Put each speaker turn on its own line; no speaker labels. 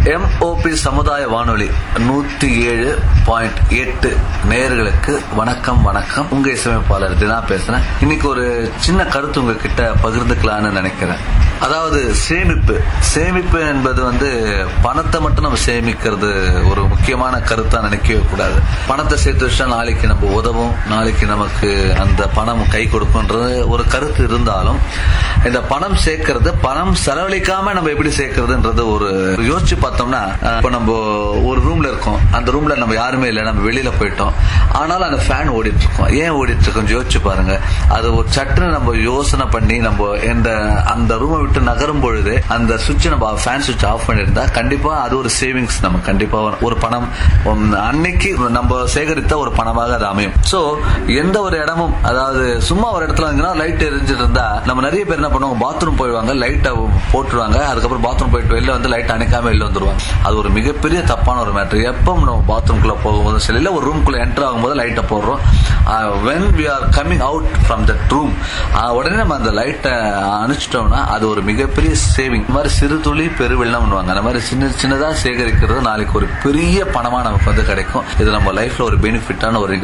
MOP சமுதாய வானொலி நூத்தி ஏழு பாயிண்ட் எட்டு நேயர்களுக்கு வணக்கம் வணக்கம் உங்க இசையமைப்பாளர் தினா பேசுறேன் இன்னைக்கு ஒரு சின்ன கருத்து உங்ககிட்ட பகிர்ந்துக்கலாம்னு நினைக்கிறேன் அதாவது சேமிப்பு சேமிப்பு என்பது வந்து பணத்தை மட்டும் நம்ம சேமிக்கிறது ஒரு முக்கியமான கருத்தா நினைக்கவே கூடாது பணத்தை சேர்த்து வச்சா நாளைக்கு நம்ம உதவும் நாளைக்கு நமக்கு அந்த பணம் கை கொடுக்கும்ன்றது ஒரு கருத்து இருந்தாலும் இந்த பணம் சேர்க்கறது பணம் செலவழிக்காம நம்ம எப்படி சேர்க்கறதுன்றது ஒரு யோசிச்சு பார்த்தோம்னா அஹ், இப்ப நம்ம ஒரு ரூம்ல இருக்கோம் அந்த ரூம்ல நம்ம யாருமே இல்லை நம்ம வெளியில போயிட்டோம் ஆனாலும் அந்த ஃபேன் ஓடிட்டு இருக்கோம் ஏன் ஓடிட்டு இருக்கோம் யோசிச்சு பாருங்க அது ஒரு சட்டுன்னு நம்ம யோசனை பண்ணி நம்ம இந்த அந்த ரூமை விட்டு நகரும் பொழுது அந்த சுவிட்ச் நம்ம ஃபேன் சுவிட்ச் ஆஃப் பண்ணியிருந்தா கண்டிப்பா அது ஒரு சேவிங்ஸ் நம்ம கண்டிப்பா ஒரு- ஒரு பணம் உம், அன்னைக்கு நம்ம சேகரித்த ஒரு பணமாக அது அமையும் சோ எந்த ஒரு இடமும் அதாவது சும்மா ஒரு இடத்துல இருந்தீங்கன்னா லைட் எரிஞ்சிட்டு இருந்தா நம்ம நிறைய பேர் என்ன பண்ணுவாங்க பாத்ரூம் போயிடுவாங்க லைட்டை போட்டுருவாங்க அதுக்கப்புறம் பாத்ரூம் போயிட்டு வெளில வந்து லைட் அணைக்காம வெளில வந்துருவாங்க அது ஒரு மிகப்பெரிய தப்பான ஒரு மேட்டர் எப்போ நம்ம பாத்ரூம்குள்ள போகும்போது சரி இல்ல ஒரு ரூம்குள்ள என்டர் ஆகும்போது லைட்டை போடுறோம் when we are coming out from that room உடனே நம்ம அந்த லைட்டை அணைச்சிட்டோம்னா அது ஒரு மிகப்பெரிய சேவிங் இந்த மாதிரி சிறு துளி பெருவெள்ளம் பண்ணுவாங்க அந்த மாதிரி சின்ன சின்னதா சேகரிக்கிறது நாளைக்கு ஒரு பெரிய பணமா நமக்கு வந்து கிடைக்கும் இது நம்ம லைஃப்ல ஒரு பெனிஃபிட்டான ஒரு